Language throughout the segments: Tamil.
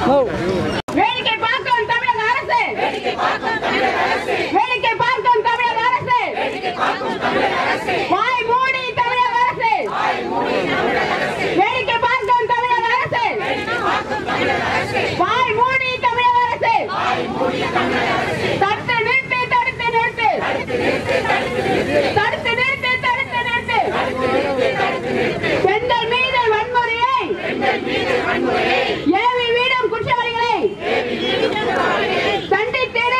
வேடிக்கை பார்க்கும் தமிழக அரசு வேடிக்கை பார்க்கும் தமிழக அரசு வாய் மூடி தமிழக அரசு வேடிக்கை பார்க்கும் தமிழக அரசு வாய் மூடி தமிழக அரசு தடுத்து நிறுத்து தடுத்து நிறுத்து தடுத்து நிறுத்து தடுத்து நிறுத்து பெண்கள் மீது வன்முறையை ஏவி வீடும் குற்றவாளிகளை தண்டித்திடு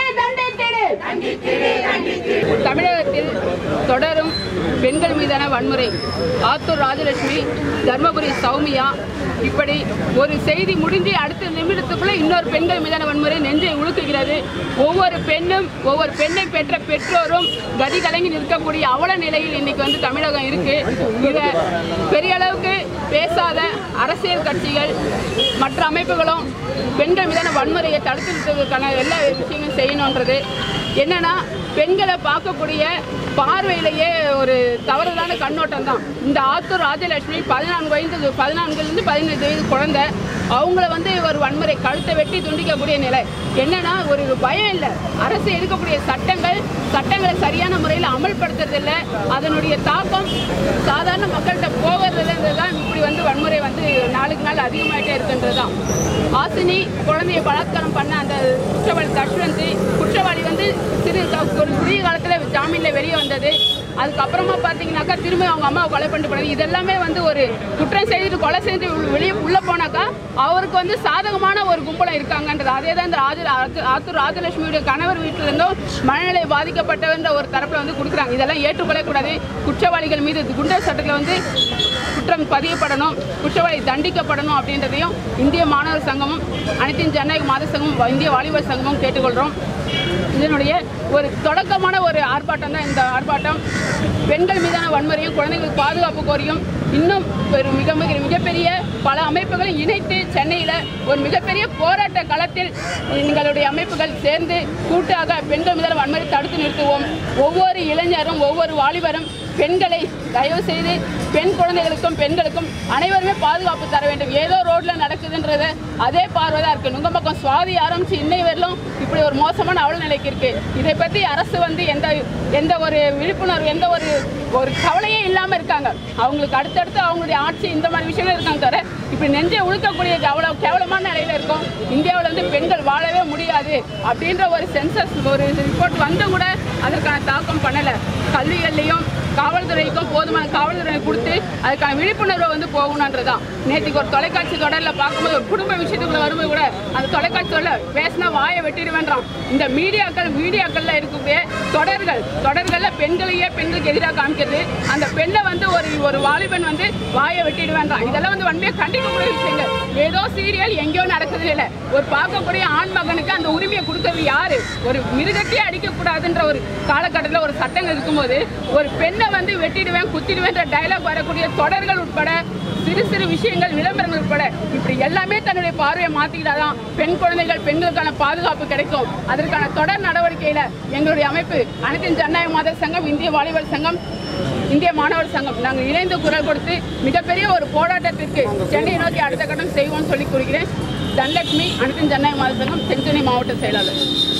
தண்டித்திடு தமிழகத்தில் தொடரும் பெண்கள் மீதான வன்முறை ஆத்தூர் ராஜலட்சுமி தர்மபுரி சௌமியா இப்படி ஒரு செய்தி முடிஞ்சு அடுத்த நிமிடத்துக்குள்ள இன்னொரு பெண்கள் மீதான வன்முறை நெஞ்சை உழுக்குகிறது ஒவ்வொரு பெண்ணும் ஒவ்வொரு பெண்ணை பெற்ற பெற்றோரும் கதி கலங்கி நிற்கக்கூடிய அவல நிலையில் இன்னைக்கு வந்து தமிழகம் இருக்கு இதை பெரிய அளவுக்கு பேசாத அரசியல் கட்சிகள் மற்ற அமைப்புகளும் பெண்கள் மீதான வன்முறையை தடுத்து நிறுத்துவதற்கான எல்லா விஷயங்களும் செய்யணுன்றது என்னன்னா பெண்களை பார்க்கக்கூடிய பார்வையிலேயே ஒரு தவறுதலான கண்ணோட்டம் தான் இந்த ஆத்தூர் ராஜலட்சுமி பதினான்கு வயது பதினான்குலேருந்து பதினைந்து வயது குழந்தை அவங்கள வந்து ஒரு வன்முறை கழுத்தை வெட்டி துண்டிக்கக்கூடிய நிலை என்னன்னா ஒரு பயம் இல்லை அரசு எடுக்கக்கூடிய சட்டங்கள் சட்டங்களை சரியான முறையில் அமல்படுத்துறதில்ல அதனுடைய தாக்கம் சாதாரண மக்கள்கிட்ட போகிறதுல தான் இப்படி வந்து வன்முறை வந்து நாளுக்கு நாள் அதிகமாயிட்டே இருக்குன்றது தான் ஆசினி குழந்தையை பலாத்காரம் பண்ண அந்த குற்றவாளி தஷ்வந்த் குற்றவாளி வந்து சிறு ஒரு குறுகிய காலத்தில் ஜாமீனில் வெளியே வந்தது அதுக்கப்புறமா பார்த்தீங்கன்னாக்கா திரும்ப அவங்க அம்மாவை கொலை பண்ணிட்டு போனது இதெல்லாமே வந்து ஒரு குற்றம் செய்துட்டு கொலை செய்து வெளியே உள்ளே போனாக்கா அவருக்கு வந்து சாதகமான ஒரு கும்பலம் இருக்காங்கன்றது அதே தான் இந்த ராஜ ஆத்து- ஆத்தூர் ராஜலட்சுமியுடைய கணவர் வீட்டில் இருந்தும் மனநிலை பாதிக்கப்பட்டவன்ற ஒரு தரப்பில் வந்து கொடுக்குறாங்க இதெல்லாம் ஏற்றுக்கொள்ளக்கூடாது குற்றவாளிகள் மீது குண்டர் சட்டத்தில் வந்து குற்றம் பதியப்படணும் குற்றவாளி தண்டிக்கப்படணும் அப்படின்றதையும் இந்திய மாணவர் சங்கமும் அனைத்து ஜனநாயக மாத சங்கமும் இந்திய வாலிபர் சங்கமும் கேட்டுக்கொள்கிறோம் இதனுடைய ஒரு தொடக்கமான ஒரு ஆர்ப்பாட்டம் தான் இந்த ஆர்ப்பாட்டம் பெண்கள் மீதான வன்முறையும் குழந்தைகளுக்கு பாதுகாப்பு கோரியும் இன்னும் ஒரு மிக மிக மிகப்பெரிய பல அமைப்புகளை இணைத்து சென்னையில் ஒரு மிகப்பெரிய போராட்ட களத்தில் எங்களுடைய அமைப்புகள் சேர்ந்து கூட்டாக பெண்கள் மீதான வன்முறை தடுத்து நிறுத்துவோம் ஒவ்வொரு இளைஞரும் ஒவ்வொரு வாலிபரும் பெண்களை தயவு செய்து பெண் குழந்தைகளுக்கும் பெண்களுக்கும் அனைவருமே பாதுகாப்பு தர வேண்டும் ஏதோ ரோட்ல நடக்குதுன்றது அதே பார்வை தான் இருக்கு நுங்கம்பக்கம் சுவாதி ஆரம்பிச்சு இன்னை வரலும் இப்படி ஒரு மோசமான அவல நிலைக்கு இருக்கு இதை பத்தி அரசு வந்து எந்த எந்த ஒரு விழிப்புணர்வு எந்த ஒரு ஒரு கவலையே இல்லாம இருக்காங்க அவங்களுக்கு அடுத்தடுத்து அவங்களுடைய ஆட்சி இந்த மாதிரி விஷயங்கள் இருக்காங்க தவிர இப்படி நெஞ்சை உழுக்கக்கூடிய அவ்வளவு கேவலமான நிலையில இருக்கும் இந்தியாவில் வந்து பெண்கள் வாழவே முடியாது அப்படின்ற ஒரு சென்சஸ் ஒரு ரிப்போர்ட் வந்து கூட அதற்கான தாக்கம் பண்ணல கல்விகள்லையும் காவல்துறைக்கும் போதுமான காவல்துறை கொடுத்து அதுக்கான விழிப்புணர்வை வந்து போகணுன்றதுதான் நேற்றுக்கு ஒரு தொலைக்காட்சி தொடரில் பார்க்கும்போது ஒரு குடும்ப விஷயத்துக்குள்ள வரும்போது கூட அந்த தொலைக்காட்சி தொடரில் பேசினா வாயை வெட்டிடுவேன்றான் இந்த மீடியாக்கள் மீடியாக்கள்ல இருக்கக்கூடிய தொடர்கள் தொடர்கள்ல பெண்களையே பெண்களுக்கு எதிராக காமிக்கிறது அந்த பெண்ணை வந்து ஒரு ஒரு வாலிபன் வந்து வாயை வெட்டிடுவேன்றான் இதெல்லாம் வந்து வன்மையை கண்டிக்கக்கூடிய விஷயங்கள் ஏதோ சீரியல் எங்கேயோ நடக்குது இல்லை ஒரு பார்க்கக்கூடிய ஆண் மகனுக்கு அந்த உரிமையை கொடுக்கறது யாரு ஒரு மிருகத்தையே அடிக்கக்கூடாதுன்ற ஒரு காலகட்டத்தில் ஒரு சட்டங்கள் இருக்கும்போது ஒரு பெண்ணை வந்து வெட்டிடுவேன் குத்திடுவேன்ற டைலாக் வரக்கூடிய தொடர்கள் உட்பட சிறு சிறு விஷயங்கள் விளம்பரங்கள் உட்பட இப்படி எல்லாமே தன்னுடைய பார்வையை மாத்திக்கிட்டாதான் பெண் குழந்தைகள் பெண்களுக்கான பாதுகாப்பு கிடைக்கும் அதற்கான தொடர் நடவடிக்கையில எங்களுடைய அமைப்பு அனைத்து ஜனநாயக மாதர் சங்கம் இந்திய வாலிபர் சங்கம் இந்திய மாணவர் சங்கம் நாங்கள் இணைந்து குரல் கொடுத்து மிகப்பெரிய ஒரு போராட்டத்திற்கு சென்னை நோக்கி அடுத்த கட்டம் செய்வோம்னு சொல்லி கூறுகிறேன் தனலட்சுமி அனைத்து ஜனநாயக மாதர் சங்கம் தென்சென்னை மாவட்ட செயலாளர்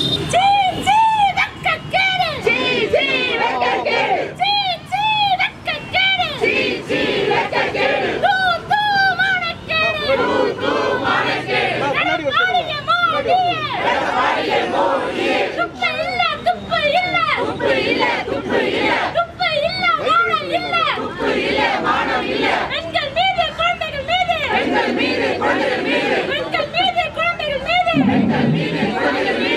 பெண்கள் மீது குழந்தைகள் மீது பெண்கள் மீது குழந்தைகள் மீது பெண்கள் மீது குழந்தைகள் மீது பெண்கள் மீது குழந்தைகள் மீது